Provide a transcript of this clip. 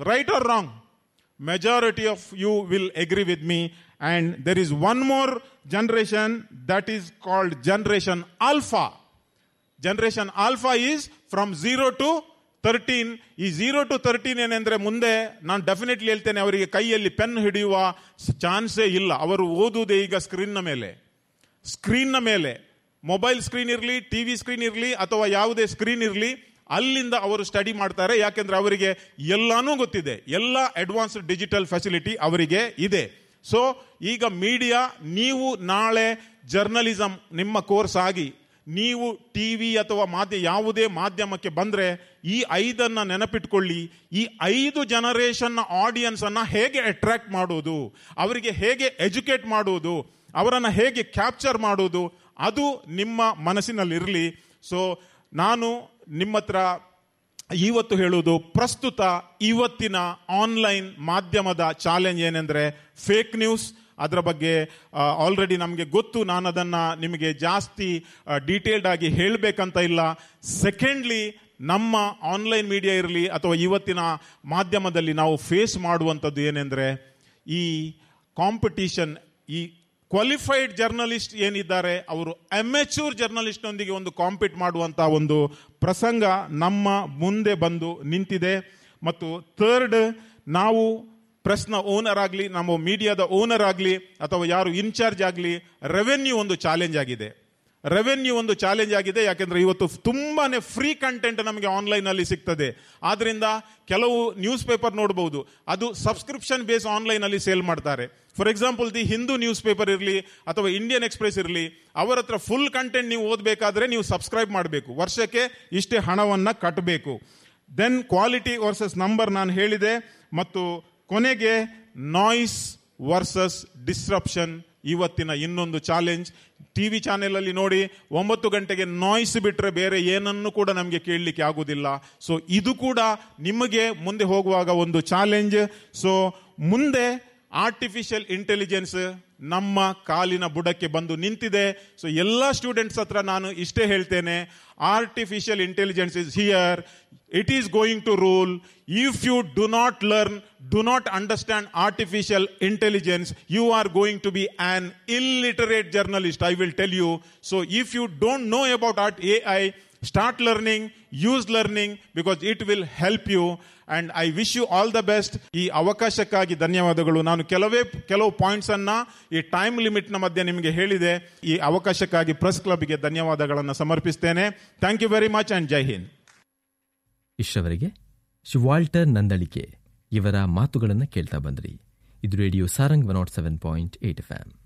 right or wrong? Majority of you will agree with me. And there is one more generation that is called Generation Alpha. Generation alpha is from zero to thirteen ಈ zero to thirteen ಏನೆಂದ್ರೆ ಮುಂದೆ ನಾನು definitely ಹೇಳ್ತೇನೆ ಅವರಿಗೆ ಕೈಯಲ್ಲಿ pen ಹಿಡಿಯುವ ಚಾನ್ಸೇ ಇಲ್ಲ ಅವರು ಓದುವುದೇ ಈಗ ಸ್ಕ್ರೀನ್ನ ಮೇಲೆ ಸ್ಕ್ರೀನ್ನ ಮೇಲೆ ಮೊಬೈಲ್ ಸ್ಕ್ರೀನ್ ಇರಲಿ ಟಿವಿ ಸ್ಕ್ರೀನ್ ಇರಲಿ ಅಥವಾ ಯಾವುದೇ ಸ್ಕ್ರೀನ್ ಇರಲಿ ಅಲ್ಲಿಂದ ಅವರು ಸ್ಟಡಿ ಮಾಡ್ತಾರೆ ಯಾಕೆಂದ್ರೆ ಅವರಿಗೆ ಎಲ್ಲಾನು ಗೊತ್ತಿದೆ ಎಲ್ಲ ಅಡ್ವಾನ್ಸ್ಡ್ ಡಿಜಿಟಲ್ ಫೆಸಿಲಿಟಿ ಅವರಿಗೆ ಇದೆ ಸೊ ಈಗ ಮೀಡಿಯಾ ನೀವು ನಾಳೆ ಜರ್ನಲಿಸಂ ನಿಮ್ಮ ಕೋರ್ಸ್ ಆಗಿ ನೀವು ಟಿವಿ ಅಥವಾ ಮಾಧ್ಯ ಯಾವುದೇ ಮಾಧ್ಯಮಕ್ಕೆ ಬಂದ್ರೆ ಈ ಐದನ್ನ ನೆನಪಿಟ್ಕೊಳ್ಳಿ ಈ ಐದು ಜನರೇಷನ್ ಆಡಿಯನ್ಸ್ ಅನ್ನ ಹೇಗೆ ಅಟ್ರಾಕ್ಟ್ ಮಾಡುವುದು ಅವರಿಗೆ ಹೇಗೆ ಎಜುಕೇಟ್ ಮಾಡುವುದು ಅವರನ್ನ ಹೇಗೆ ಕ್ಯಾಪ್ಚರ್ ಮಾಡುವುದು ಅದು ನಿಮ್ಮ ಮನಸ್ಸಿನಲ್ಲಿರಲಿ ಸೊ ನಾನು ನಿಮ್ಮ ಹತ್ರ ಇವತ್ತು ಹೇಳುವುದು ಪ್ರಸ್ತುತ ಇವತ್ತಿನ ಆನ್ಲೈನ್ ಮಾಧ್ಯಮದ ಚಾಲೆಂಜ್ ಏನೆಂದ್ರೆ ಫೇಕ್ ನ್ಯೂಸ್ ಅದರ ಬಗ್ಗೆ ಆಲ್ರೆಡಿ ನಮಗೆ ಗೊತ್ತು ನಾನು ಅದನ್ನ ನಿಮಗೆ ಜಾಸ್ತಿ ಡೀಟೇಲ್ಡ್ ಆಗಿ ಹೇಳಬೇಕಂತ ಇಲ್ಲ ಸೆಕೆಂಡ್ಲಿ ನಮ್ಮ ಆನ್ಲೈನ್ ಮೀಡಿಯಾ ಇರಲಿ ಅಥವಾ ಇವತ್ತಿನ ಮಾಧ್ಯಮದಲ್ಲಿ ನಾವು ಫೇಸ್ ಮಾಡುವಂಥದ್ದು ಏನೆಂದ್ರೆ ಈ ಕಾಂಪಿಟಿಷನ್ ಈ ಕ್ವಾಲಿಫೈಡ್ ಜರ್ನಲಿಸ್ಟ್ ಏನಿದ್ದಾರೆ ಅವರು ಅಮೆಚೂರ್ ಜರ್ನಲಿಸ್ಟ್ನೊಂದಿಗೆ ಒಂದು ಕಾಂಪೀಟ್ ಮಾಡುವಂತ ಒಂದು ಪ್ರಸಂಗ ನಮ್ಮ ಮುಂದೆ ಬಂದು ನಿಂತಿದೆ ಮತ್ತು ಥರ್ಡ್ ನಾವು ಪ್ರೆಸ್ನ ಓನರ್ ಆಗಲಿ ನಮ್ಮ ಮೀಡಿಯಾದ ಓನರ್ ಆಗಲಿ ಅಥವಾ ಯಾರು ಇನ್ಚಾರ್ಜ್ ಆಗಲಿ ರೆವೆನ್ಯೂ ಒಂದು ಚಾಲೆಂಜ್ ಆಗಿದೆ ರೆವೆನ್ಯೂ ಒಂದು ಚಾಲೆಂಜ್ ಆಗಿದೆ ಯಾಕೆಂದ್ರೆ ಇವತ್ತು ತುಂಬಾನೇ ಫ್ರೀ ಕಂಟೆಂಟ್ ನಮಗೆ ಆನ್ಲೈನ್ ಅಲ್ಲಿ ಸಿಗ್ತದೆ ಆದ್ರಿಂದ ಕೆಲವು ನ್ಯೂಸ್ ಪೇಪರ್ ನೋಡಬಹುದು ಅದು ಸಬ್ಸ್ಕ್ರಿಪ್ಷನ್ ಬೇಸ್ ಆನ್ಲೈನ್ ಅಲ್ಲಿ ಸೇಲ್ ಮಾಡ್ತಾರೆ for example the Hindu news paper ಇರಲಿ ಅಥವಾ ಇಂಡಿಯನ್ ಎಕ್ಸ್ಪ್ರೆಸ್ ಇರಲಿ ಅವರ ಹತ್ರ ಫುಲ್ ಕಂಟೆಂಟ್ ನೀವು ಓದಬೇಕಾದ್ರೆ ನೀವು ಸಬ್ಸ್ಕ್ರೈಬ್ ಮಾಡಬೇಕು ವರ್ಷಕ್ಕೆ ಇಷ್ಟೇ ಹಣವನ್ನ ಕಟ್ಟಬೇಕು ದೆನ್ ಕ್ವಾಲಿಟಿ ವರ್ಸಸ್ ನಂಬರ್ ನಾನು ಹೇಳಿದೆ ಮತ್ತು ಕೊನೆಗೆ ನಾಯ್ಸ್ ವರ್ಸಸ್ ಡಿಸ್ರಪ್ಷನ್ ಇವತ್ತಿನ ಇನ್ನೊಂದು ಚಾಲೆಂಜ್ ಟಿವಿ ಚಾನೆಲ್ ಅಲ್ಲಿ ನೋಡಿ ಒಂಬತ್ತು ಗಂಟೆಗೆ ನಾಯ್ಸ್ ಬಿಟ್ರೆ ಬೇರೆ ಏನನ್ನು ಕೂಡ ನಮಗೆ ಕೇಳಲಿಕ್ಕೆ ಆಗುದಿಲ್ಲ ಸೊ ಇದು ಕೂಡ ನಿಮಗೆ ಮುಂದೆ ಹೋಗುವಾಗ ಒಂದು ಚಾಲೆಂಜ್ ಸೊ ಮುಂದೆ ಆರ್ಟಿಫಿಷಿಯಲ್ ಇಂಟೆಲಿಜೆನ್ಸ್ ನಮ್ಮ ಕಾಲಿನ ಬುಡಕ್ಕೆ ಬಂದು ನಿಂತಿದೆ ಸೊ ಎಲ್ಲ ಸ್ಟೂಡೆಂಟ್ಸ್ ಹತ್ರ ನಾನು ಇಷ್ಟೇ ಹೇಳ್ತೇನೆ artificial intelligence is here it is going to rule if you do not learn do not understand artificial intelligence you are going to be an illiterate journalist i will tell you so if you don't know about art ai start learning use learning because it will help you and i wish you all the best ಈ ಅವಕಾಶಕ್ಕಾಗಿ ಧನ್ಯವಾದಗಳು ನಾನು ಕೆಲವೇ ಕೆಲವು points ಅನ್ನ ಈ time limit ನ ಮಧ್ಯೆ ನಿಮಗೆ ಹೇಳಿದೆ ಈ ಅವಕಾಶಕ್ಕಾಗಿ ಪ್ರೆಸ್ ಕ್ಲಬ್ಗೆ ಧನ್ಯವಾದಗಳನ್ನು ಸಮರ್ಪಿಸ್ತೇನೆ thank you very much and Jai Hind ಇಷ್ಟವರೆಗೆ ಶಿವಾಲ್ಟರ್ ನಂದಳಿಕೆ ಇವರ ಮಾತುಗಳನ್ನು ಕೇಳ್ತಾ ಬಂದ್ರಿ ಇದು radio Sarang one nought seven point eight F